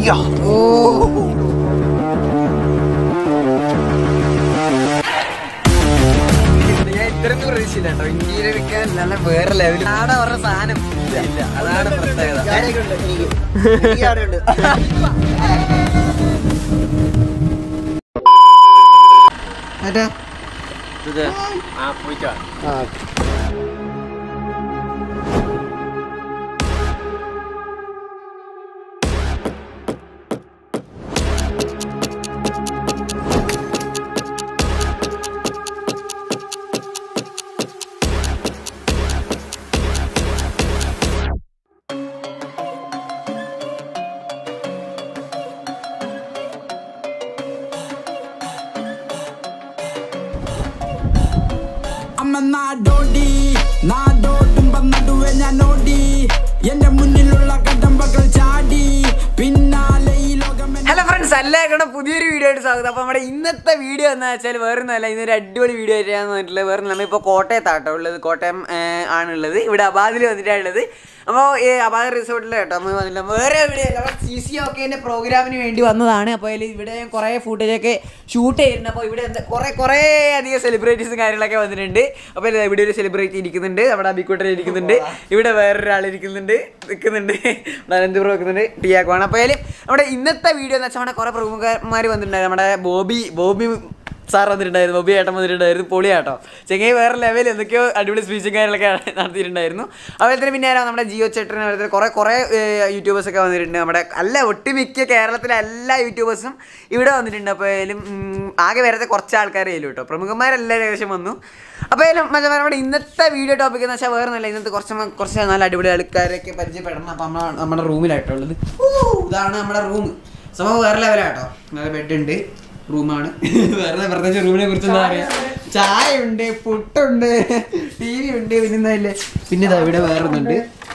ഞാൻ ഇത്രയും പ്രതീക്ഷിച്ചില്ല കേട്ടോ ഇന്ത്യയിൽ എടുക്കാൻ നല്ല വേറെ ലെവൽ ആടെ അവരുടെ സാധനം ഇല്ല അതാണ് പ്രത്യേകത മറ്റേ അമ്മ നാടോടി നാടോടുമ്പം നടുവെ ഞാൻ ഓടി എന്റെ മുന്നിലുള്ള കടമ്പകൾ ചാടി പിന്നാലെ ഈ ലോകം എന്നെ ഹലോ ഫ്രണ്ട്സ് എല്ലാവർക്കും പുതിയൊരു വീഡിയോ ആയിട്ട് സ്വാഗതം അപ്പോൾ നമ്മുടെ ഇന്നത്തെ വീഡിയോ എന്ന് വെച്ചാൽ വേറെ ഒന്നുമല്ല ഇന്നൊരു അടിപൊളി വീഡിയോ ആയിട്ടാണ് വന്നിട്ടുള്ളത് വേറെ നമ്മൾ ഇപ്പോൾ കോട്ടയത്താട്ടോ ഉള്ളത് കോട്ടയം ഏർ, ആണുള്ളത് ഇവിടെ അബാദിൽ വന്നിട്ടാണുള്ളത് അപ്പോൾ ഈ അബാദ് റിസോർട്ടിൽ കേട്ടോ നമ്മൾ വന്നില്ല വേറെ എവിടെയല്ല സി സി ഒക്കെൻ്റെ പ്രോഗ്രാമിന് വേണ്ടി വന്നതാണ് അപ്പോൾ അതിൽ ഇവിടെ ഞാൻ കുറേ ഫുട്ടേജൊക്കെ ഷൂട്ട് ചെയ്തിട്ടുണ്ട് അപ്പോൾ ഇവിടെ എന്താ കുറേ കുറേ അധികം സെലിബ്രിറ്റീസും കാര്യങ്ങളൊക്കെ വന്നിട്ടുണ്ട് അപ്പോൾ ഇതാ ഇവിടെ ഒരു സെലിബ്രിറ്റി ഇരിക്കുന്നുണ്ട് അവിടെ അബിക്കുട്ടൻ ഇരിക്കുന്നുണ്ട് ഇവിടെ വേറൊരാൾ ഇരിക്കുന്നുണ്ട് നിൽക്കുന്നുണ്ട് അനന്തപുരം വെക്കുന്നുണ്ട് ടിയാക്കുവാണ് അപ്പോൾ അതിൽ നമ്മുടെ ഇന്നത്തെ വീഡിയോ എന്ന് വെച്ചാൽ നമ്മുടെ കുറേ പ്രമുഖന്മാർ വന്നിട്ടുണ്ടായിരുന്നു നമ്മുടെ ബോബി ബോബി സാർ വന്നിട്ടുണ്ടായിരുന്നു ബോബി ഏട്ടൻ വന്നിട്ടുണ്ടായിരുന്നു പൊളിയാട്ടോ ചെങ്ങൈ വേറെ ലെവൽ എന്തൊക്കെയോ അടിപൊളി സ്പീച്ചും കാര്യങ്ങളൊക്കെ നടത്തിയിട്ടുണ്ടായിരുന്നു അതുപോലെ തന്നെ പിന്നെ ആരാ നമ്മുടെ ജിയോ ചേട്ടൻ അതുപോലെ തന്നെ കുറേ കുറേ യൂട്യൂബേഴ്സ് ഒക്കെ വന്നിട്ടുണ്ട് നമ്മുടെ അല്ല ഒട്ടുമിക്ക കേരളത്തിലെ എല്ലാ യൂട്യൂബേഴ്സും ഇവിടെ വന്നിട്ടുണ്ട് അപ്പോൾ അതിലും ഉം, ആകെ വരത്തെ കുറച്ച് ആൾക്കാരേ ഉള്ളൂ കേട്ടോ പ്രമുഖന്മാരെല്ലാം ഏകദേശം വന്നു അപ്പോൾ അതിലും മറ്റേ നമ്മുടെ ഇന്നത്തെ വീഡിയോ ടോപ്പിക് എന്ന് വെച്ചാൽ വേറെ നല്ല ഇന്നത്തെ കുറച്ച് മ- കുറച്ച് നല്ല അടിപൊളി ആൾക്കാരൊക്കെ പരിചയപ്പെടണം അപ്പോൾ നമ്മൾ നമ്മുടെ റൂമിലായിട്ടുള്ളത് ഇതാണ് നമ്മുടെ റൂം സംഭവം വേറെ ലെവലാട്ടോ നല്ല ബെഡ് ഉണ്ട് റൂമാണ് വേറെ പ്രത്യേകിച്ച് റൂമിനെ കുറിച്ച് എന്താ പറയാ ചായ ഉണ്ട് പുട്ടുണ്ട് ടി വി ഉണ്ട് പിന്നെന്താ ഇല്ലേ പിന്നെ ഇതാ ഇവിടെ വേറെ ഒന്നുണ്ട്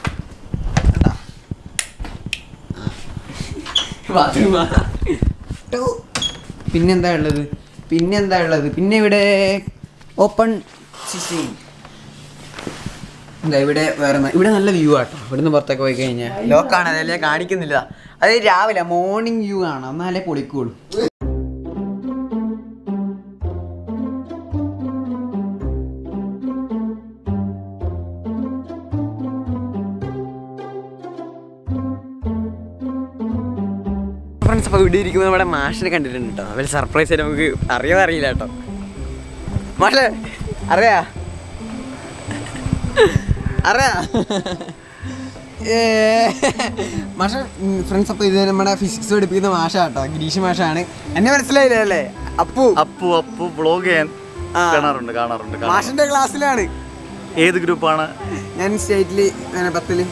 ബാത്റൂമാ പിന്നെന്താ ഉള്ളത് പിന്നെന്താ ഉള്ളത് പിന്നെ ഇവിടെ ഓപ്പൺ എന്താ ഇവിടെ വേറെ ന- ഇവിടെ നല്ല വ്യൂ ആട്ടോ ഇവിടുന്ന് പുറത്തൊക്കെ പോയി കഴിഞ്ഞാൽ ലോക്കാണ് അതല്ലേ കാണിക്കുന്നില്ല അത് രാവിലെ മോർണിംഗ് വ്യൂ ആണ് എന്നാലേ പൊളിക്കുള്ളൂ ഫ്രണ്ട്സ് അപ്പോൾ ഇവിടെ ഇരിക്കുമ്പോൾ നമ്മുടെ മാഷിനെ കണ്ടിട്ടുണ്ട് കേട്ടോ അവർ സർപ്രൈസ് ആയിട്ട് നമുക്ക് അറിയാതെ അറിയില്ല കേട്ടോ മാഷേ അറിയാ അറിയാ ഏ, മാഷ ഫ്രണ്ട്സ് അപ്പോൾ ഇത് നമ്മുടെ ഫിസിക്സ് പഠിപ്പിക്കുന്ന മാഷ കേട്ടോ ഗിരീഷ് മാഷാണ് എന്നെ മനസ്സിലായില്ലേ അല്ലേ അപ്പു അപ്പു അപ്പു വ്ളോഗ് ചെയ്യാൻ ആ. കാണാറുണ്ട് കാണാറുണ്ട് കാണാറുണ്ട്. മാഷിന്റെ ക്ലാസ്സിലാണ് ഏത് ഗ്രൂപ്പാണ് ഞാൻ സ്റ്റേറ്റില് അങ്ങനെ പത്തില്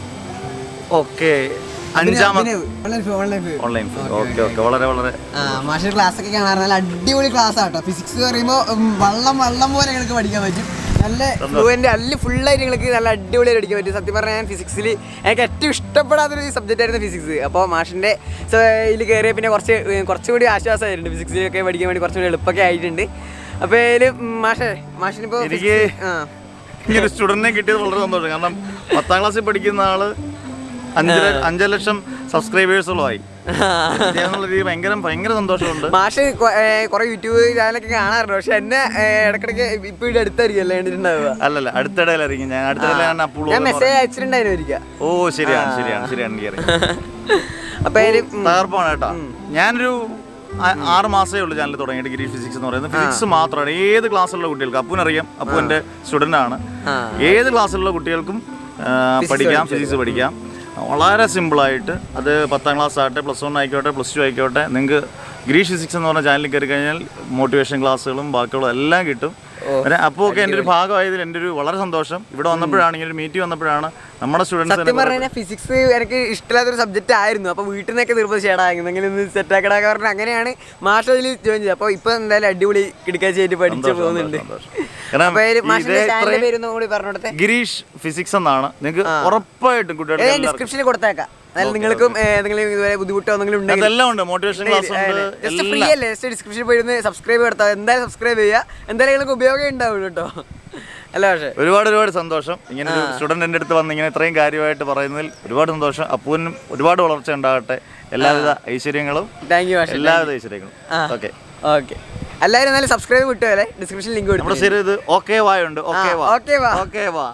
ഓക്കെ അഞ്ചാമത് ഓൺലൈൻ ഓൺലൈൻ ഓക്കെ ഓക്കെ വളരെ വളരെ ആ മാഷർ ക്ലാസ് ഒക്കെ കാണാറ് നല്ല അടിപൊളി ക്ലാസ് ആട്ടോ ഫിസിക്സ് പറയുമ്പോൾ വള്ളം വള്ളം പോലെ ഞങ്ങൾക്ക് പഠിക്കാൻ പറ്റും നല്ല ഫ്ലുവൻ്റ് അല്ല ഫുള്ളായിട്ട് ഞങ്ങൾക്ക് നല്ല അടിപൊളിയായിട്ട് പഠിക്കാൻ പറ്റും സത്യം പറഞ്ഞാൽ ഞാൻ ഫിസിക്സിൽ എനിക്ക് ഏറ്റവും ഇഷ്ടപ്പെടാത്തൊരു സബ്ജക്റ്റ് ആയിരുന്നു ഫിസിക്സ് അപ്പോൾ മാഷിൻ്റെ ഇതിൽ കയറിയ പിന്നെ കുറച്ച് ഏർ കുറച്ചുകൂടി ആശ്വാസമായിട്ടുണ്ട് ഫിസിക്സിലൊക്കെ പഠിക്കാൻ വേണ്ടി കുറച്ചുകൂടി എളുപ്പമൊക്കെ ആയിട്ടുണ്ട് അപ്പോൾ അതിൽ മാഷേ മാഷിനിപ്പോൾ എനിക്ക് ആ ഇങ്ങനെ സ്റ്റുഡന്റിനെ കിട്ടിയത് വളരെ സന്തോഷം കാരണം പത്താം ക്ലാസ്സിൽ പഠിക്കുന്ന ആള് അഞ്ചര അഞ്ചര ലക്ഷം സബ്സ്ക്രൈബേഴ്സുകളായി എന്നുള്ള രീതി ഭയങ്കര ഭയങ്കര സന്തോഷമുണ്ട് മാഷ് കൊ- ഏ, കുറെ യൂട്യൂബ് ചാനലൊക്കെ കാണാറുണ്ട് പക്ഷെ എന്നെ ഏ, ഇടക്കിടക്ക് ഇപ്പൊ ഇവിടെ അടുത്തായിരിക്കും അല്ലേ കണ്ടിട്ടുണ്ടാവുക അല്ലല്ല അടുത്തിടയിലായിരിക്കും ഞാൻ അടുത്തിടയിലാണ് അപ്പുള്ളൂ ഞാൻ മെസ്സേജ് അയച്ചിട്ടുണ്ടായിരുന്നു ഒരിക്കൽ ഓ ശരിയാണ് ശരിയാണ് ശരിയാണ് എനിക്കറിയാം അപ്പൊ അതില് ഉം, തകർപ്പാണ് കേട്ടോ ഞാനൊരു ആ- ആറ് മാസമേ ഉള്ളൂ ചാനൽ തുടങ്ങിയിട്ട് ഗ്രീൻ ഫിസിക്സ് എന്ന് പറയുന്നത് ഫിസിക്സ് മാത്രമാണ് ഏത് ക്ലാസ്സിലുള്ള കുട്ടികൾക്ക് അപ്പൂനറിയാം അപ്പു എൻ്റെ സ്റ്റുഡൻ്റ് ആണ് ആ. ഏത് ക്ലാസ്സിലുള്ള കുട്ടികൾക്കും ആ, പഠിക്കാം ഫിസിക്സ് പഠിക്കാം വളരെ സിമ്പിളായിട്ട് അത് പത്താം ക്ലാസ് ആകട്ടെ പ്ലസ് വൺ ആയിക്കോട്ടെ പ്ലസ് ടു ആയിക്കോട്ടെ നിങ്ങൾക്ക് ഗ്രീഷ് ഫിസിക്സ് എന്ന് പറഞ്ഞ ചാനലിൽ കയറി കഴിഞ്ഞാൽ മോട്ടിവേഷൻ ക്ലാസ്സുകളും ബാക്കിയുള്ള എല്ലാം കിട്ടും പിന്നെ അപ്പോൾ ഒക്കെ എൻ്റെ ഒരു ഭാഗമായതിൽ എൻ്റെ ഒരു വളരെ സന്തോഷം ഇവിടെ വന്നപ്പോഴാണ് ഇങ്ങനെ ഒരു മീറ്റിംഗ് വന്നപ്പോഴാണ് നമ്മുടെ സത്യം പറഞ്ഞു സ്റ്റുഡൻസ് കഴിഞ്ഞാൽ ഫിസിക്സ് എനിക്ക് ഇഷ്ടമില്ലാത്തൊരു സബ്ജക്റ്റ് ആയിരുന്നു അപ്പൊ വീട്ടിൽ നിന്നൊക്കെ നിർബന്ധിച്ചേടാ എന്തെങ്കിലും ഒന്ന് സെറ്റ് ആക്കടാക്കെ പറഞ്ഞ് അങ്ങനെയാണ് മാഷ് അതിൽ ജോയിൻ ചെയ്തത് അപ്പൊ ഇപ്പൊ എന്തായാലും അടിപൊളി കിടക്കാച്ചായിട്ട് പഠിച്ചു സന്തോഷം, പോകുന്നുണ്ട് സന്തോഷം. കാരണം അപ്പൊ അതില് ഈ മാഷിന്റെ ഇതേ ചാനലിന്റെ ഇത്രയും- പേരൊന്നും കൂടി പറഞ്ഞോടത്തെ ഗിരീഷ് ഫിസിക്സ് എന്നാണ് നിങ്ങൾക്ക് ഉറപ്പായിട്ടും കുട്ടികൾക്ക് ഞാൻ എല്ലാവർക്കും- ഡിസ്ക്രിപ്ഷനിൽ കൊടുത്തേക്കാം അതായത് നിങ്ങൾക്കും ഏ, എന്തെങ്കിലും ഇതുവരെ ബുദ്ധിമുട്ടോ എന്തെങ്കിലും ഉണ്ടെങ്കിൽ അതെല്ലാം ഉണ്ട് മോട്ടിവേഷൻ ക്ലാസ് ഉണ്ട് ജസ്റ്റ് ഫ്രീ എല്ലാം. അല്ലേ ജസ്റ്റ് ഡിസ്ക്രിപ്ഷനിൽ പോയിരുന്ന് സബ്സ്ക്രൈബ് നടത്താം എന്തായാലും സബ്സ്ക്രൈബ് ചെയ്യുക എന്തായാലും നിങ്ങൾക്ക് ഉപയോഗം ഉണ്ടാവുള്ളൂ കേട്ടോ അല്ല പക്ഷേ ഒരുപാട് ഒരുപാട് സന്തോഷം ഇങ്ങനെ ഒരു സ്റ്റുഡന്റ് എൻ്റെ അടുത്ത് വന്ന് ഇങ്ങനെ ഇത്രയും കാര്യമായിട്ട് പറയുന്നതിൽ ഒരുപാട് സന്തോഷം അപ്പൂനും ഒരുപാട് വളർച്ച ഉണ്ടാകട്ടെ എല്ലാവിധ ഐശ്വര്യങ്ങളും താങ്ക് യു പക്ഷേ എല്ലാവിധ ഐശ്വര്യങ്ങളും ആ. ഓക്കെ ഓക്കെ എല്ലാവരും എന്നാലും സബ്സ്ക്രൈബ് വിട്ടുപോലെ ഡിസ്ക്രിപ്ഷൻ ലിങ്ക് നമ്മുടെ കൊടുത്തു ശരി ഇത് ഓക്കെ വായുണ്ട് ഓക്കെ ആ, വാ okay വാ. ഓക്കെ വാ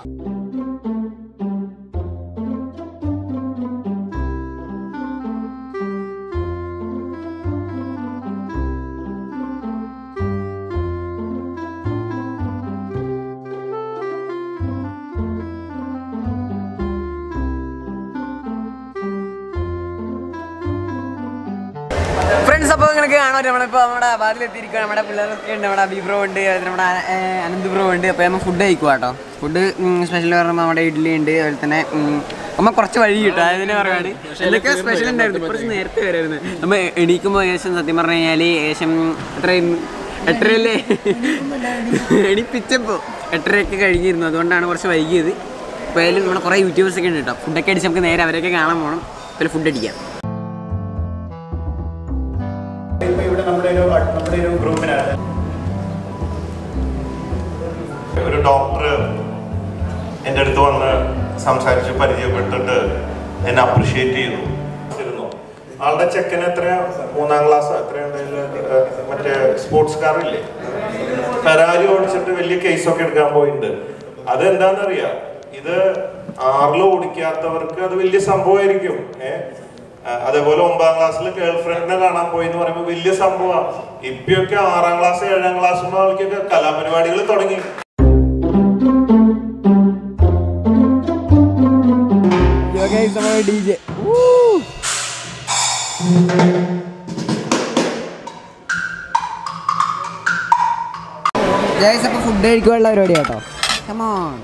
ഫ്രണ്ട്സ് അപ്പോൾ നിങ്ങൾക്ക് കാണാൻ പറ്റും നമ്മളിപ്പോൾ നമ്മുടെ അബാദിൽ എത്തിയിരിക്കുകയാണ് നമ്മുടെ പിള്ളേരൊക്കെ ഉണ്ട് നമ്മുടെ അബിബ്രോ ഉണ്ട് അതുപോലെ നമ്മുടെ ഏഹ്, അനന്ത് ബ്രോ ഉണ്ട് അപ്പോൾ നമ്മൾ ഫുഡ് കഴിക്കുക കേട്ടോ ഫുഡ് സ്പെഷ്യൽ പറയുമ്പോൾ നമ്മുടെ ഇഡ്ഡലി ഉണ്ട് അതുപോലെ തന്നെ ഉം, നമ്മ കുറച്ച് വഴി കിട്ടും അതിന് പറയുകയാണ് എന്തൊക്കെ സ്പെഷ്യൽ ഉണ്ടായിരുന്നു കുറച്ച് നേരത്തെ വരായിരുന്നു നമ്മൾ എണീക്കുമ്പോൾ ഏകദേശം സത്യം പറഞ്ഞു കഴിഞ്ഞാൽ ഏകദേശം എത്രയും എട്ടരയല്ലേ എണീപ്പിച്ചപ്പോൾ എട്ടരയൊക്കെ കഴിഞ്ഞിരുന്നു അതുകൊണ്ടാണ് കുറച്ച് വൈകിയത് അപ്പോൾ അതിൽ നമ്മുടെ കുറേ യൂട്യൂബേഴ്സ് ഒക്കെ ഉണ്ട് കേട്ടോ ഫുഡൊക്കെ അടിച്ച് നമുക്ക് നേരെ അവരൊക്കെ കാണാൻ പോകണം അപ്പോൾ ഫുഡ് അടിക്കാം ഇപ്പൊ ഇവിടെ നമ്മുടെ ഒരു നമ്മുടെ ഒരു ഗ്രൂപ്പിനാണ് ഒരു ഡോക്ടർ എൻ്റെ അടുത്ത് വന്ന് സംസാരിച്ച് പരിചയപ്പെട്ടിട്ട് എന്നെ അപ്രിഷിയേറ്റ് ചെയ്തു ഇരുന്നു ആളുടെ ചെക്കൻ എത്ര മൂന്നാം ക്ലാസ് എത്രയുണ്ട് മറ്റേ സ്പോർട്സ് കാറില്ലേ ഫെരാരി ഓടിച്ചിട്ട് വലിയ കേസൊക്കെ എടുക്കാൻ പോയിട്ടുണ്ട് അതെന്താണെന്നറിയാം ഇത് ആറിൽ ഓടിക്കാത്തവർക്ക് അത് വലിയ സംഭവമായിരിക്കും ഏഹ് അതേപോലെ ഒമ്പതാം ക്ലാസ്സിൽ ഗേൾ ഫ്രണ്ടിനെ കാണാൻ പോയി എന്ന് പറയുമ്പോൾ വലിയ സംഭവമാണ് ഇപ്പൊക്കെ ആറാം ക്ലാസ് ഏഴാം ക്ലാസ് ആൾക്കൊക്കെ കലാപരിപാടികൾ തുടങ്ങി ഡി ജെ ജയസ് അപ്പോൾ ഫുഡ് കഴിക്കാനുള്ള പരിപാടി കേട്ടോ കമോൺ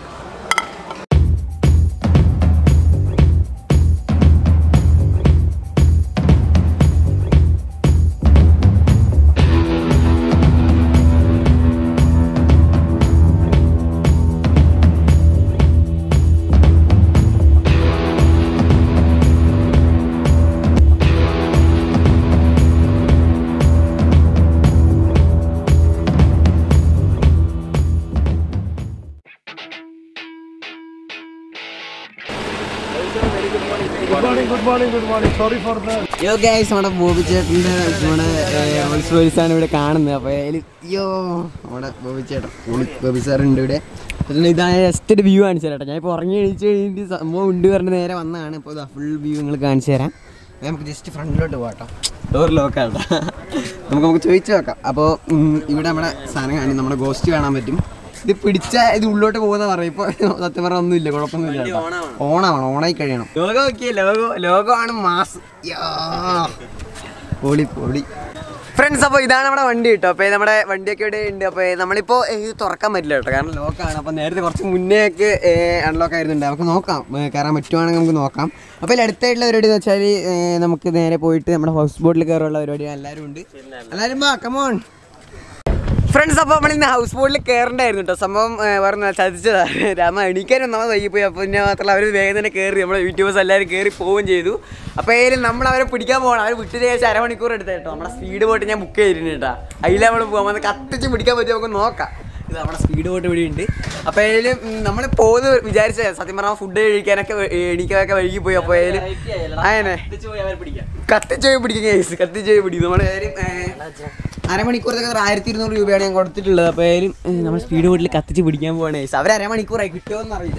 യോ ഗൈസ് നമ്മുടെ ബോബി ചേട്ടൻ്റെ നമ്മുടെ റോൾസ് റോയ്സ് ആണ് ഇവിടെ കാണുന്നത് അപ്പോൾ അതിൽ യോ നമ്മുടെ ബോബി ചേട്ടൻ ബോബി- ബോബി സാർ ഉണ്ട് ഇവിടെ പിന്നെ ഇതാണ് ജസ്റ്റ് ഒരു വ്യൂ കാണിച്ചു തരാം ഞാൻ ഇപ്പോൾ ഉറങ്ങി എണീച്ച് കഴിഞ്ഞിട്ട് സംഭവം ഉണ്ട് പറഞ്ഞ് നേരെ വന്നതാണ് ഇപ്പോൾ ഇതാ ഫുൾ വ്യൂ നിങ്ങൾ കാണിച്ചു തരാം അപ്പോൾ നമുക്ക് ജസ്റ്റ് ഫ്രണ്ടിലോട്ട് പോകാം ഡോർ ലോക്കാട്ടോ നമുക്ക് നമുക്ക് ചോദിച്ചു നോക്കാം അപ്പോൾ ഇവിടെ നമ്മുടെ സാധനം കാണി നമ്മുടെ ഗോസ്റ്റ് കാണാൻ പറ്റും ഇത് പിടിച്ച ഇത് ഉള്ളോട്ട് പോകുന്ന പറയും ഇപ്പോൾ സത്യം പറഞ്ഞാൽ ഒന്നുമില്ല കുഴപ്പമൊന്നുമില്ല കേട്ടോ. ഓണാവണം ഓണായി കഴിയണം ലോഗോ നോക്കിയേ ലോഗോ ലോഗോ ആണ് മാസ് പൊളി പൊളി ഫ്രണ്ട്സ് അപ്പോൾ ഇതാണ് നമ്മുടെ വണ്ടി കേട്ടോ അപ്പോൾ നമ്മുടെ വണ്ടിയൊക്കെ ഇവിടെ ഉണ്ട് അപ്പോൾ നമ്മളിപ്പോൾ ഇത് തുറക്കാൻ പറ്റില്ല കേട്ടോ കാരണം ലോക്കാണ് അപ്പോൾ നേരത്തെ കുറച്ച് മുന്നേ ഒക്കെ അൺലോക്ക് ആയിരുന്നുണ്ട് നമുക്ക് നോക്കാം ഏ, കയറാൻ പറ്റുവാണെങ്കിൽ നമുക്ക് നോക്കാം അപ്പോൾ ഇതിൽ അടുത്തായിട്ടുള്ള പരിപാടി എന്ന് വെച്ചാൽ ഏ, നമുക്ക് നേരെ പോയിട്ട് നമ്മുടെ ഹൗസ് ബോട്ടിൽ കയറാനുള്ള പരിപാടി എല്ലാവരും ഉണ്ട് എല്ലാവരും വാ കമോൺ ഫ്രണ്ട്സ് അപ്പോൾ നമ്മൾ ഇന്ന് ഹൗസ് ബോട്ടിൽ കയറണ്ടായിരുന്നു കേട്ടോ സംഭവം പറഞ്ഞ ചതിച്ചതാ രാമ എണീക്കാൻ ഒന്നാമത് വൈകി പോയി അപ്പോൾ പിന്നെ മാത്രമല്ല അവർ വേഗം തന്നെ കയറി നമ്മുടെ യൂട്യൂബേഴ്സ് എല്ലാവരും കയറി പോവുകയും ചെയ്തു അപ്പോൾ ഏതായാലും നമ്മൾ അവരെ പിടിക്കാൻ പോകണം അവർ വിട്ട് ശേഷം അരമണിക്കൂർ എടുത്ത കേട്ടോ നമ്മുടെ സ്പീഡ് ബോട്ട് ഞാൻ ബുക്ക് ചെയ്തിരുന്നു കേട്ടോ അതിൽ നമ്മൾ പോകാൻ വന്ന് കത്തിച്ച് പിടിക്കാൻ പറ്റും നമുക്ക് നോക്കാം ഇത് നമ്മുടെ സ്പീഡ് ബോട്ട് ഇവിടെ ഉണ്ട് അപ്പോൾ ഏതായാലും നമ്മൾ പോകുന്നത് വിചാരിച്ച സത്യം പറഞ്ഞാൽ ഫുഡ് കഴിക്കാനൊക്കെ വ- എണീക്കാനൊക്കെ വൈകി പോയി അപ്പോൾ ഏതായാലും അങ്ങനെ കത്തിച്ച് പോയി പിടിക്കും കേസ് കത്തിച്ച് പോയി പിടിക്കും നമ്മുടെ കാര്യം അരമണിക്കൂറത്തൊക്കെ ആയിരത്തി ഇരുന്നൂറ് രൂപയാണ് ഞാൻ കൊടുത്തിട്ടുള്ളത് അപ്പോൾ ഏതായാലും നമ്മൾ സ്പീഡ് ബോട്ടിൽ കത്തിച്ച് പിടിക്കാൻ പോവാണ് കേസ് അവർ അരമണിക്കൂറായി കിട്ടുമോന്ന് അറിയില്ല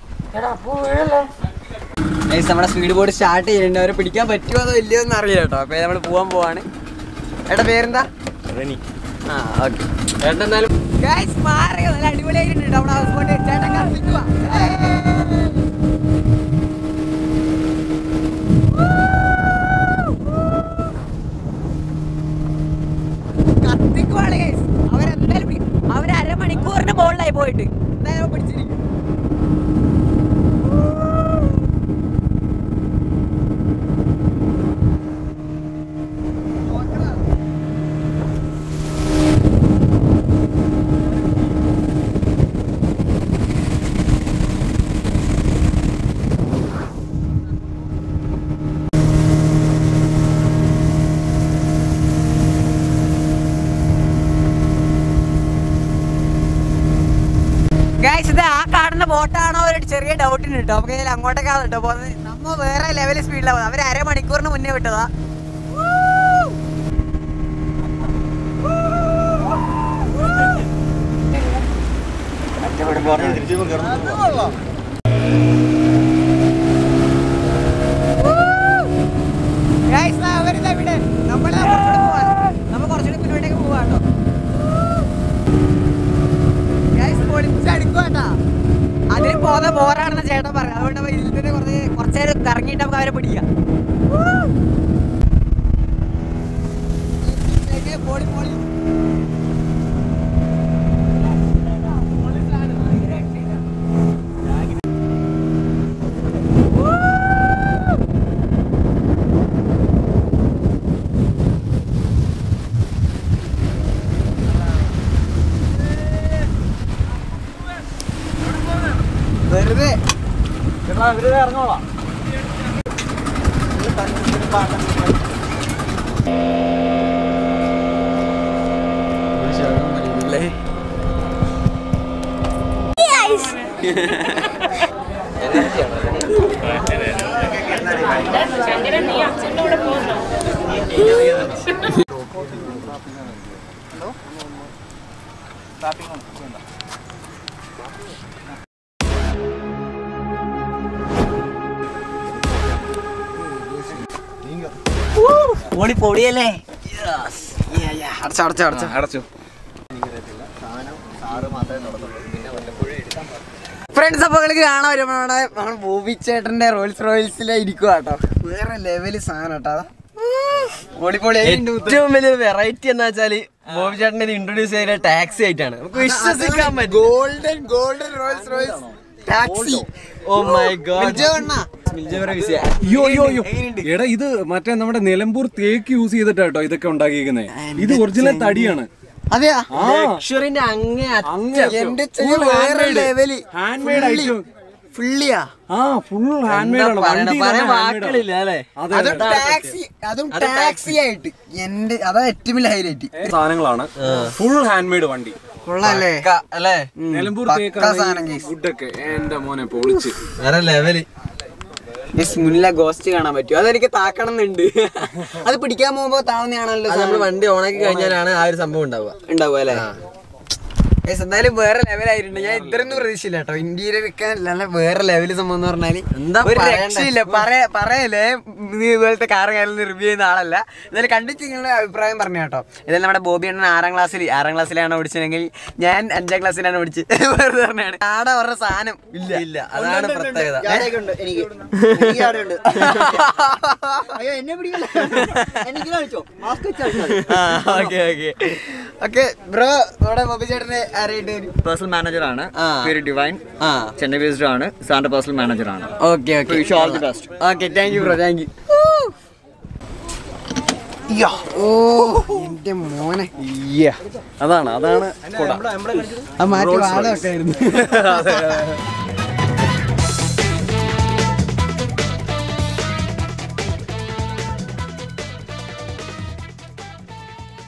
ഗൈസ് നമ്മുടെ സ്പീഡ് ബോട്ട് സ്റ്റാർട്ട് ചെയ്യുന്നുണ്ട് അവരെ പിടിക്കാൻ പറ്റുമോ അതോ ഇല്ലയോ എന്ന് അറിയില്ല കേട്ടോ അപ്പോൾ നമ്മൾ പോകാൻ പോവാണ് ഏട്ടാ പേരെന്താ ആ ഓക്കെ ചേട്ടൻ എന്നാലും ഗൈസ് മാറി നല്ല അടിപൊളിയായിട്ടുണ്ട് നമ്മുടെ ഹൗസ് ബോട്ട് ചേട്ടൻ കത്തിക്കുക കത്തിക്കുവാണ് ഗൈസ് അവരെന്തായാലും പിടി- അവര് അരമണിക്കൂറിന് മുകളിലായി പോയിട്ട് എന്തായാലും പിടിച്ചിരിക്കും ബോട്ടാണോ ഒരു ചെറിയ ഡൗട്ടിന് കിട്ടും നമുക്ക് ഇതിൽ അങ്ങോട്ടേക്കാണ് കേട്ടോ പോകുന്നത് നമ്മ വേറെ ലെവൽ സ്പീഡിലാണ് പോകുന്നത് അവർ അരമണിക്കൂറിന് മുന്നേ വിട്ടതാ Guys, ദാ അവരിതാ ഇവിടെ. നമ്മളിതാ കുറച്ചുകൂടി പോവാ. നമ്മ കുറച്ചുകൂടി പിന്നോട്ടേക്ക് പോവാട്ടോ Guys, പൊളിച്ച് അടിക്കുവാട്ടാ. അതിന് പോകുന്ന ബോറാണെന്ന് ചേട്ടൻ പറഞ്ഞു അതുകൊണ്ട് അപ്പൊ ഇതിൽ തന്നെ കുറച്ച് കുറച്ച് നേരം കറങ്ങിയിട്ട് നമുക്ക് അവരെ പിടിക്കാം പോളി പോളി വെറുതെ പൊളി പൊടിയല്ലേ അടച്ചോ അടച്ചോ അടച്ചോ അടച്ചു ഫ്രണ്ട്സ് അപ്പൊ കളിക്ക് കാണാൻ വരുമ്പോൾ നമ്മുടെ നമ്മുടെ ബോബി ചേട്ടന്റെ റോൾസ് റോയൽസിലെ ഇരിക്കുക കേട്ടോ വേറെ ലെവല് സാധനം കേട്ടോ അതാ പൊളി പൊളി ഏറ്റവും വലിയ വെറൈറ്റി എന്ന് വെച്ചാല് ബോബി ചേട്ടനെ ഇൻട്രൊഡ്യൂസ് ചെയ്ത ടാക്സി ആയിട്ടാണ് നമുക്ക് വിശ്വസിക്കാൻ പറ്റും golden golden Rolls Royals taxi oh my god അയ്യോ അയ്യോ അയ്യോ എടാ ഇത് മറ്റേ നമ്മുടെ നിലമ്പൂർ തേക്ക് യൂസ് ചെയ്തിട്ടാട്ടോ ഇതൊക്കെ ഉണ്ടാക്കിയിരിക്കുന്നത് ഇത് ഒറിജിനൽ തടിയാണ് അതെയാ ആ ലക്ഷറിന്റെ അങ്ങേ അങ്ങ് എന്റെ ചെവി വേറെ ലെവല് ഹാൻഡ് മെയ്ഡ് ഐറ്റം ഫുള്ളിയാ ആ ഫുൾ ഹാൻഡ് മെയ്ഡ് ആണ് വണ്ടി പറയാൻ വാക്കുകളില്ല അല്ലേ അതെ അതും ടാക്സി അതും ടാക്സി ആയിട്ട് എന്റെ അതാ ഏറ്റവും വലിയ ഹൈലൈറ്റ് സാധനങ്ങളാണ് ഫുൾ ഹാൻഡ് മെയ്ഡ് വണ്ടി കൊള്ളാല്ലേ ക- അല്ലേ നിലമ്പൂർ പക്കാ സാധനം തേക്ക് guys. ഫുഡൊക്കെ എന്റെ മോനെ പൊളിച്ച് വേറെ ലെവല് മുല്ല ഗോസ്റ്റ് കാണാൻ പറ്റും അതെനിക്ക് താക്കണം എന്നുണ്ട് അത് പിടിക്കാൻ പോകുമ്പോ താവുന്നതാണല്ലോ അത് നമ്മൾ വണ്ടി ഓണാക്കി കഴിഞ്ഞാലാണ് ആ ഒരു സംഭവം ഉണ്ടാവുക ഉണ്ടാവും അല്ലേ Guys, എന്തായാലും വേറെ ലെവലായിട്ടുണ്ട് ഞാൻ ഇത്രയൊന്നും പ്രതീക്ഷയില്ല കേട്ടോ ഇന്ത്യയിൽ ഒക്കെ നല്ല വേറെ ലെവൽ സംഭവം എന്ന് പറഞ്ഞാല് എന്താ ഒരു പറയണ്ടേ? രക്ഷയില്ല പറയാ പറയല്ലേ നീ ഇതുപോലത്തെ കാറ് കാര്യം റിവ്യൂ ചെയ്യുന്ന ആളല്ല എന്നാലും കണ്ടിട്ട് നിങ്ങളുടെ അഭിപ്രായം പറഞ്ഞു കേട്ടോ ഇതെല്ലാം നമ്മുടെ ബോബി അണ്ണൻ ആറാം ക്ലാസ്സിൽ ആറാം ക്ലാസ്സിലാണ് ഓടിച്ചതെങ്കിൽ ഞാൻ അഞ്ചാം ക്ലാസ്സിലാണ് ഓടിച്ചത് വെറുതെ പറഞ്ഞാണ് ആടെ അവരുടെ സാധനം ഇല്ല ഇല്ല അതാണ് പ്രത്യേകത അയ്യോ എന്നെ ഓക്കെ ഓക്കെ ഓക്കെ ബ്രോ നമ്മുടെ ബോബി ചേട്ടനെ അറിയിട്ട് പേഴ്സണൽ മാനേജർ ആണ് ആ. പേര് ഡിവൈൻ ആ ചെന്നൈ ബേസ്ഡ് ആണ് സാറിന്റെ പേഴ്സണൽ മാനേജർ ആണ് okay okay Wish you all the best. Okay thank you bro thank you ഓ എന്റെ മോനെ അതാണ് അതാണ് ആ മാറ്റി വാളൊക്കെ ആയിരുന്നു